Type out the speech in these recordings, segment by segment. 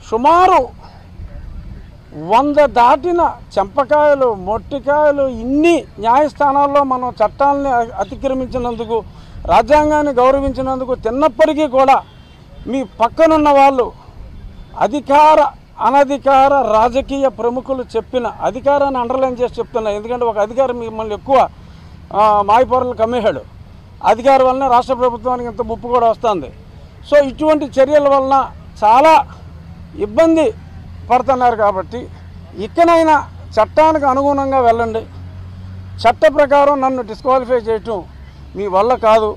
సుమారు వంద దాటిన చెంపకాయలు మొట్టికాయలు ఇన్ని న్యాయస్థానాల్లో మనం చట్టాలని అ- అతిక్రమించినందుకు రాజ్యాంగాన్ని గౌరవించినందుకు తిన్నప్పటికీ కూడా మీ పక్కనున్న వాళ్ళు అధికార అనధికార రాజకీయ ప్రముఖులు చెప్పిన అధికారాన్ని అండర్లైన్ చేసి చెప్తున్నా ఎందుకంటే ఒక అధికారం మిమ్మల్ని ఎక్కువ ఆ, మాయపొరలు కమ్మేశాడు అధికారం వలన రాష్ట్ర ప్రభుత్వానికి ఇంత ముప్పు కూడా వస్తుంది సో ఇటువంటి చర్యల వలన చాలా ఇబ్బంది పడుతున్నారు కాబట్టి ఇకనైనా చట్టానికి అనుగుణంగా వెళ్ళండి చట్ట ప్రకారం నన్ను డిస్క్వాలిఫై చేయటం మీ వల్ల కాదు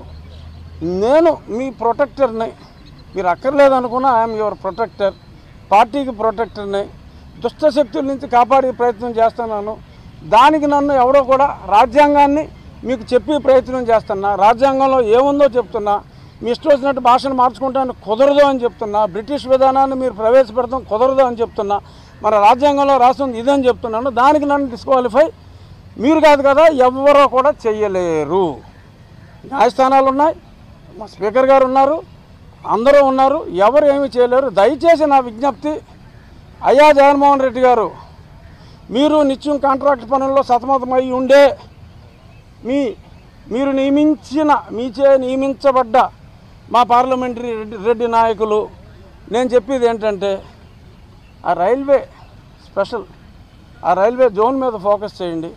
నేను మీ ప్రొటెక్టర్ని మీరు అక్కర్లేదు అనుకున్నా ఐఎమ్ యువర్ ప్రొటెక్టర్ పార్టీకి ప్రొటెక్టర్ని దుష్ట శక్తుల నుంచి కాపాడే ప్రయత్నం చేస్తున్నాను దానికి నన్ను ఎవరో కూడా రాజ్యాంగాన్ని మీకు చెప్పే ప్రయత్నం చేస్తున్నా రాజ్యాంగంలో ఏముందో చెప్తున్నా మీ ఇష్టం వచ్చినట్టు భాషను మార్చుకుంటాను కుదరదు అని చెప్తున్నా బ్రిటిష్ విధానాన్ని మీరు ప్రవేశపెడతాం కుదరదు అని చెప్తున్నా మన రాజ్యాంగంలో రాస్తుంది ఇదని చెప్తున్నాను దానికి నన్ను డిస్క్వాలిఫై మీరు కాదు కదా ఎవరో కూడా చెయ్యలేరు న్యాయస్థానాలు ఉన్నాయి మా స్పీకర్ గారు ఉన్నారు అందరూ ఉన్నారు ఎవరు ఏమీ చేయలేరు దయచేసి నా విజ్ఞప్తి అయ్యా జగన్మోహన్ రెడ్డి గారు మీరు నిత్యం కాంట్రాక్ట్ పనుల్లో సతమతమై ఉండే మీ మీరు నియమించిన మీచే నియమించబడ్డ మా పార్లమెంటరీ రెడ్డి రెడ్డి నాయకులు నేను చెప్పేది ఏంటంటే ఆ రైల్వే స్పెషల్ ఆ రైల్వే జోన్ మీద ఫోకస్ చేయండి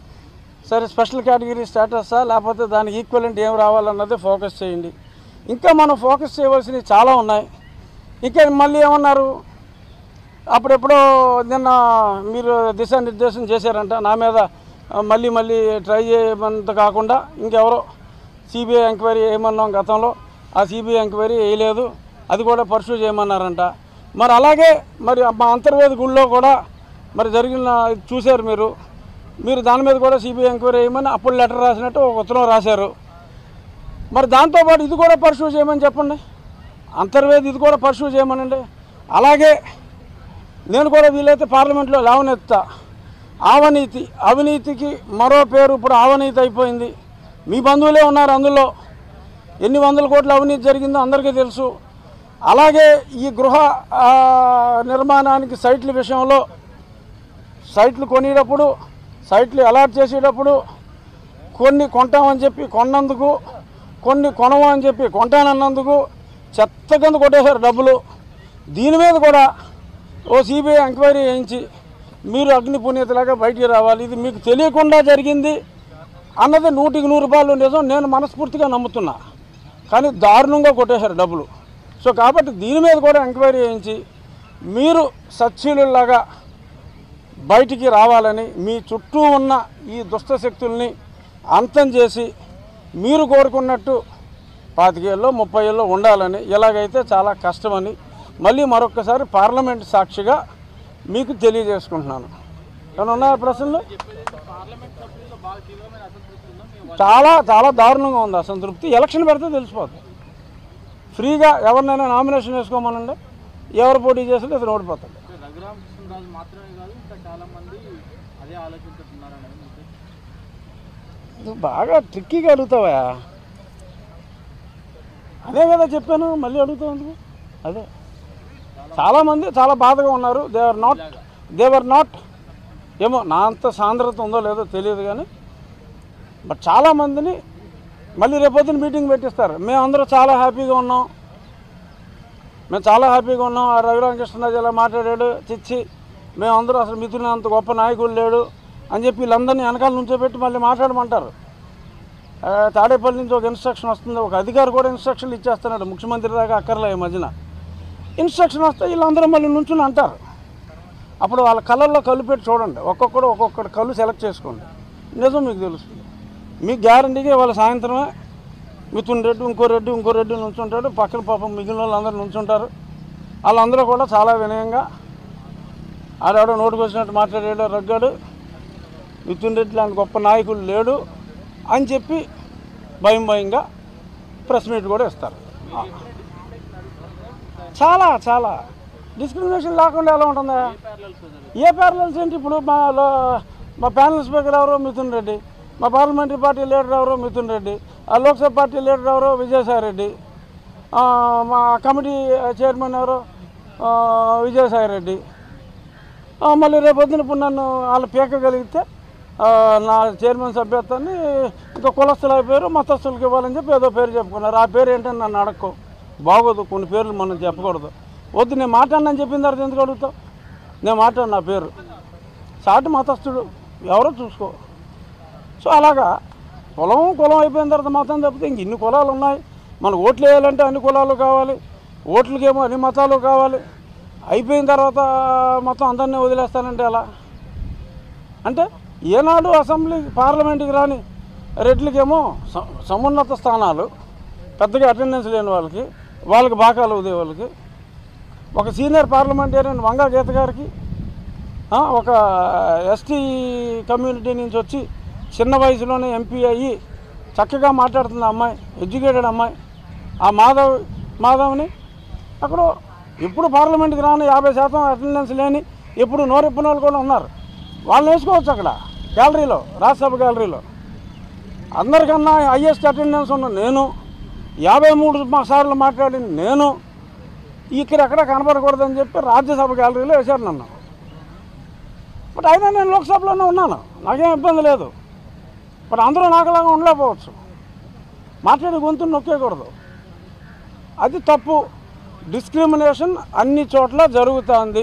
సరే స్పెషల్ కేటగిరీ స్టేటసా లేకపోతే దానికి ఈక్వలెంట్ ఏం రావాలన్నది ఫోకస్ చేయండి ఇంకా మనం ఫోకస్ చేయవలసినవి చాలా ఉన్నాయి ఇంకా మళ్ళీ ఏమన్నారు అప్పుడెప్పుడో నిన్న మీరు దిశానిర్దేశం చేశారంట నా మీద ఆ, మళ్ళీ మళ్ళీ ట్రై చేయమంత కాకుండా ఇంకెవరో సిబిఐ ఎంక్వైరీ వేయమన్నాం గతంలో ఆ సిబిఐ ఎంక్వైరీ వేయలేదు అది కూడా పర్సూ చేయమన్నారంట మరి అలాగే మరి మా అంతర్వేద గుళ్ళో కూడా మరి జరిగిన చూశారు మీరు మీరు దాని మీద కూడా సిబిఐ ఎంక్వైరీ వేయమని అప్పుడు లెటర్ రాసినట్టు ఒక ఉత్తరం రాశారు మరి దాంతోపాటు ఇది కూడా పర్సూ చేయమని చెప్పండి అంతర్వేది ఇది కూడా పర్సూ చేయమనండి అలాగే నేను కూడా వీలైతే పార్లమెంట్లో లేవనెత్తా అవినీతి అవినీతికి మరో పేరు ఇప్పుడు అవినీతి అయిపోయింది మీ బంధువులే ఉన్నారు అందులో ఎన్ని వందల కోట్ల అవినీతి జరిగిందో అందరికీ తెలుసు అలాగే ఈ గృహ ఆ, నిర్మాణానికి సైట్ల విషయంలో సైట్లు కొనేటప్పుడు సైట్లు అలాట్ చేసేటప్పుడు కొన్ని కొంటామని చెప్పి కొన్నందుకు కొన్ని కొనము అని చెప్పి కొంటానన్నందుకు చెత్త కింద కొట్టేశారు డబ్బులు దీని మీద కూడా ఓ సిబిఐ ఎంక్వైరీ చేయించి మీరు అగ్ని పుణ్యతలాగా బయటికి రావాలి ఇది మీకు తెలియకుండా జరిగింది అన్నది నూటికి నూరు రూపాయలు నిజం నేను మనస్ఫూర్తిగా నమ్ముతున్నా కానీ దారుణంగా కొట్టేశారు డబ్బులు సో కాబట్టి దీని మీద కూడా ఎంక్వైరీ చేయించి మీరు సచ్చీలులాగా బయటికి రావాలని మీ చుట్టూ ఉన్న ఈ దుష్ట శక్తుల్ని అంతం చేసి మీరు కోరుకున్నట్టు పాతికేళ్ళలో ముప్పై ఏళ్ళలో ఉండాలని ఇలాగైతే చాలా కష్టమని మళ్ళీ మరొకసారి పార్లమెంట్ సాక్షిగా మీకు తెలియజేసుకుంటున్నాను ఏమైనా ఉన్నాయా ప్రశ్నలు చాలా చాలా దారుణంగా ఉంది అసంతృప్తి ఎలక్షన్ పెడితే తెలిసిపోతుంది ఫ్రీగా ఎవరినైనా నామినేషన్ వేసుకోమనండి ఎవరు పోటీ చేస్తే అతను ఓడిపోతాడు రఘురామకృష్ణరాజు మాత్రమే కాదు ఇంకా చాలా మంది అదే ఆలోచించుతున్నారు అనేది మీ ఉద్దేశం. నువ్వు బాగా ట్రిక్కీగా అడుగుతావా అదే కదా చెప్పాను మళ్ళీ అడుగుతావు ఎందుకు అదే చాలామంది చాలా బాధగా ఉన్నారు they are not they are not ఏమో నా అంత సాంద్రత ఉందో లేదో తెలియదు కానీ బట్ చాలామందిని మళ్ళీ రేపొద్దున మీటింగ్ పెట్టిస్తారు మేము అందరూ చాలా హ్యాపీగా ఉన్నాం మేము చాలా హ్యాపీగా ఉన్నాం ఆ రఘురామకృష్ణరాజు ఇలా మాట్లాడాడు చిచ్చి మేమందరూ అసలు మిథున అంత గొప్ప నాయకుడు లేడు అని చెప్పి వీళ్ళందరినీ వెనకాల నుంచో పెట్టి మళ్ళీ మాట్లాడమంటారు ఆ, తాడేపల్లి నుంచి ఒక ఇన్స్ట్రక్షన్ వస్తుంది ఒక అధికారి కూడా ఇన్స్ట్రక్షన్లు ఇచ్చేస్తున్నాడు ముఖ్యమంత్రి దాకా అక్కర్లే ఈ మధ్యన ఇన్స్ట్రక్షన్ వస్తే వీళ్ళందరూ మళ్ళీ నుంచుని అంటారు అప్పుడు వాళ్ళ కళ్ళల్లో కళ్ళు పెట్టి చూడండి ఒక్కొక్కడు ఒక్కొక్కటి కళ్ళు సెలెక్ట్ చేసుకోండి నిజం మీకు తెలుస్తుంది మీకు గ్యారంటీగా వాళ్ళ సాయంత్రమే మిథున్ రెడ్డి ఇంకో రెడ్డి ఇంకో రెడ్డి నుంచుంటాడు పక్కన పాపం మిగిలిన వాళ్ళు అందరూ నుంచుంటారు వాళ్ళందరూ కూడా చాలా వినయంగా ఆడాడో నోటుకు వచ్చినట్టు మాట్లాడాడు రగ్గాడు మిథున్ రెడ్డి లాంటి గొప్ప నాయకుడు లేడు అని చెప్పి భయం భయంగా ప్రెస్ మీట్ కూడా ఇస్తారు చాలా చాలా డిస్క్రిమినేషన్ లేకుండా ఎలా ఉంటుందా ఏ ప్యారలల్స్ ఏంటి ఇప్పుడు మా లో- మా ప్యానల్ స్పీకర్ ఎవరో మిథున్ రెడ్డి మా పార్లమెంటరీ పార్టీ లీడర్ ఎవరో మిథున్ రెడ్డి ఆ లోక్సభ పార్టీ లీడర్ ఎవరో విజయసాయి రెడ్డి ఆ, మా కమిటీ చైర్మన్ ఎవరో ఆ, విజయసాయి రెడ్డి ఆ, మళ్ళీ రేపు పొద్దున ఇప్పుడు నన్ను వాళ్ళు పీకగలిగితే ఆ, నా చైర్మన్ సభ్యత్వాన్ని ఇంకా కులస్తులు అయిపోయారు మతస్థులకు ఇవ్వాలని చెప్పి ఏదో పేరు చెప్పుకున్నారు ఆ పేరు ఏంటని నన్ను అడక్కో బాగోదు కొన్ని పేర్లు మనం చెప్పకూడదు వద్దు నేను మాట్లాడినని చెప్పిన తర్వాత ఎందుకు అడుగుతావు నేను మాట్లాడు నా పేరు సాటి మతస్థుడు ఎవరో చూసుకో సో అలాగా కులం కులం అయిపోయిన తర్వాత మతం తప్పితే ఇంక ఇన్ని కులాలు ఉన్నాయి మనకు ఓట్లు వేయాలంటే అన్ని కులాలు కావాలి ఓట్లకేమో అన్ని మతాలు కావాలి అయిపోయిన తర్వాత మొత్తం అందరినీ వదిలేస్తానంటే ఎలా అంటే ఏనాడు అసెంబ్లీ పార్లమెంట్కి రాని రెడ్లకేమో స- సమున్నత స్థానాలు పెద్దగా అటెండెన్స్ లేని వాళ్ళకి వాళ్ళకి బాకాలు ఉదే వాళ్ళకి ఒక సీనియర్ పార్లమెంటేరియన్ వంగా గీత గారికి ఆ, ఒక ఎస్టీ కమ్యూనిటీ నుంచి వచ్చి చిన్న వయసులోనే ఎంపీ అయ్యి చక్కగా మాట్లాడుతుంది ఆ అమ్మాయి ఎడ్యుకేటెడ్ అమ్మాయి ఆ మాధవ్ మాధవ్ని అక్కడ ఇప్పుడు పార్లమెంట్కి రాని యాభై శాతం అటెండెన్స్ లేని ఇప్పుడు నోరెప్పిన వాళ్ళు కూడా ఉన్నారు వాళ్ళని వేసుకోవచ్చు అక్కడ గ్యాలరీలో రాజ్యసభ గ్యాలరీలో అందరికన్నా హయ్యెస్ట్ అటెండెన్స్ ఉన్న నేను యాభై మూడు మా- సార్లు మాట్లాడింది నేను ఇక్కడ ఎక్కడ కనపడకూడదని చెప్పి రాజ్యసభ గ్యాలరీలో వేశారు నన్ను బట్ అయినా నేను లోక్సభలోనే ఉన్నాను నాకేం ఇబ్బంది లేదు బట్ అందరూ నాకులాగా ఉండలేకపోవచ్చు మాట్లాడే గొంతు నొక్కేయకూడదు అది తప్పు డిస్క్రిమినేషన్ అన్ని చోట్ల జరుగుతుంది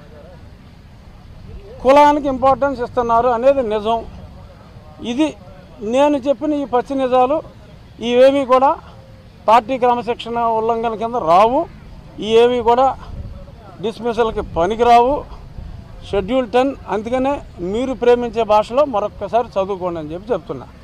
కులానికి ఇంపార్టెన్స్ ఇస్తున్నారు అనేది నిజం ఇది నేను చెప్పిన ఈ పచ్చి నిజాలు ఇవేమీ కూడా పార్టీ క్రమశిక్షణ ఉల్లంఘన కింద రావు ఇవేమీ కూడా డిస్మిసల్కి పనికిరావు షెడ్యూల్ టెన్ అందుకనే మీరు ప్రేమించే భాషలో మరొక్కసారి చదువుకోండి అని చెప్పి చెప్తున్నా